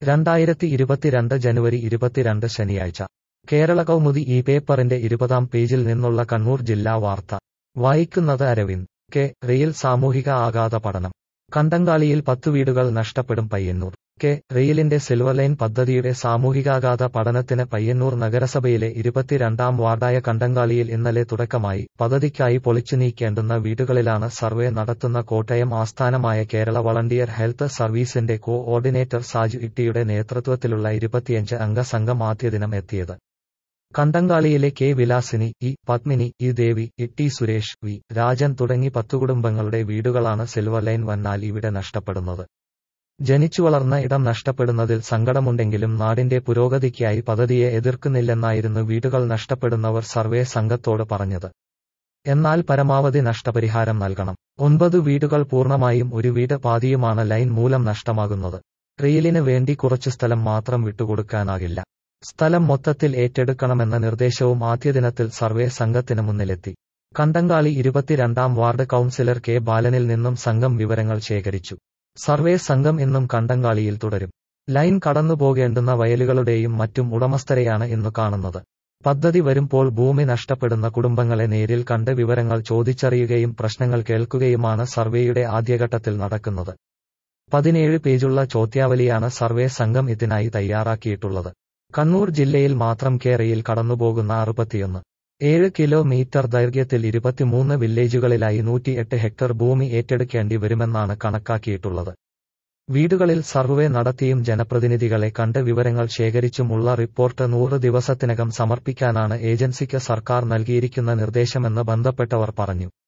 രണ്ടായിരത്തി ഇരുപത്തിരണ്ട് ജനുവരി ഇരുപത്തിരണ്ട് ശനിയാഴ്ച കേരള കൗമുദി ഈ പേപ്പറിന്റെ ഇരുപതാം പേജിൽ നിന്നുള്ള കണ്ണൂർ ജില്ലാ വാർത്ത വായിക്കുന്നത് അരവിന്ദ് കെ റെയിൽ സാമൂഹിക ആഘാത പഠനം കണ്ടങ്കാളിയിൽ പത്തു വീടുകൾ നഷ്ടപ്പെടും പയ്യന്നൂർ കെ റെയിലിന്റെ സിൽവർ ലൈൻ പദ്ധതിയുടെ സാമൂഹികാഘാത പഠനത്തിന് പയ്യന്നൂർ നഗരസഭയിലെ ഇരുപത്തിരണ്ടാം വാർഡായ കണ്ടങ്കാളിയിൽ ഇന്നലെ തുടക്കമായി പദ്ധതിക്കായി പൊളിച്ചു നീക്കേണ്ടുന്ന വീടുകളിലാണ് സർവേ നടത്തുന്ന കോട്ടയം ആസ്ഥാനമായ കേരള വളണ്ടിയർ ഹെൽത്ത് സർവീസിന്റെ കോ ഓർഡിനേറ്റർ സാജു ഇട്ടിയുടെ നേതൃത്വത്തിലുള്ള ഇരുപത്തിയഞ്ച് അംഗ സംഘം ആദ്യ ദിനം എത്തിയത് കണ്ടങ്കാളിയിലെ K Vilasini E Padmini E Devi E T Suresh V Rajan തുടങ്ങി പത്തു കുടുംബങ്ങളുടെ വീടുകളാണ് സിൽവർ ലൈൻ വന്നാൽ ഇവിടെ നഷ്ടപ്പെടുന്നത് ജനിച്ചു വളർന്ന ഇടം നഷ്ടപ്പെടുന്നതിൽ സങ്കടമുണ്ടെങ്കിലും നാടിന്റെ പുരോഗതിക്കായി പദ്ധതിയെ എതിർക്കുന്നില്ലെന്നായിരുന്നു വീടുകൾ നഷ്ടപ്പെടുന്നവർ സർവേ സംഘത്തോട് പറഞ്ഞത് എന്നാൽ പരമാവധി നഷ്ടപരിഹാരം നൽകണം ഒൻപത് വീടുകൾ പൂർണ്ണമായും ഒരു വീട് പാതിയുമാണ് ലൈൻ മൂലം നഷ്ടമാകുന്നത് റെയിലിന് വേണ്ടി കുറച്ചു സ്ഥലം മാത്രം വിട്ടുകൊടുക്കാനാകില്ല സ്ഥലം മൊത്തത്തിൽ ഏറ്റെടുക്കണമെന്ന നിർദ്ദേശവും ആദ്യദിനത്തിൽ സർവേ സംഘത്തിന് മുന്നിലെത്തി കണ്ടങ്കാളി ഇരുപത്തിരണ്ടാം വാർഡ് കൌൺസിലർ കെ ബാലനിൽ നിന്നും സംഘം വിവരങ്ങൾ ശേഖരിച്ചു സർവേ സംഘം ഇന്നും കണ്ടങ്കാളിയിൽ തുടരും ലൈൻ കടന്നുപോകേണ്ടുന്ന വയലുകളുടെയും മറ്റും ഉടമസ്ഥരെയാണ് ഇന്നു കാണുന്നത് പദ്ധതി വരുമ്പോൾ ഭൂമി നഷ്ടപ്പെടുന്ന കുടുംബങ്ങളെ നേരിൽ കണ്ട് വിവരങ്ങൾ ചോദിച്ചറിയുകയും പ്രശ്നങ്ങൾ കേൾക്കുകയുമാണ് സർവേയുടെ ആദ്യഘട്ടത്തിൽ നടക്കുന്നത് പതിനേഴ് പേജുള്ള ചോദ്യാവലിയാണ് സർവേ സംഘം ഇതിനായി തയ്യാറാക്കിയിട്ടുള്ളത് കണ്ണൂർ ജില്ലയിൽ മാത്രം കേരയിൽ കടന്നുപോകുന്ന അറുപത്തിയൊന്ന് ഏഴ് കിലോമീറ്റർ ദൈർഘ്യത്തിൽ ഇരുപത്തിമൂന്ന് വില്ലേജുകളിലായി നൂറ്റിയെട്ട് ഹെക്ടർ ഭൂമി ഏറ്റെടുക്കേണ്ടി വരുമെന്നാണ് കണക്കാക്കിയിട്ടുള്ളത് വീടുകളിൽ സർവേ നടത്തിയും ജനപ്രതിനിധികളെ കണ്ട് വിവരങ്ങൾ ശേഖരിച്ചുമുള്ള റിപ്പോർട്ട് നൂറ് ദിവസത്തിനകം സമർപ്പിക്കാനാണ് ഏജൻസിക്ക് സർക്കാർ നൽകിയിരിക്കുന്ന നിർദ്ദേശമെന്ന് ബന്ധപ്പെട്ടവർ പറഞ്ഞു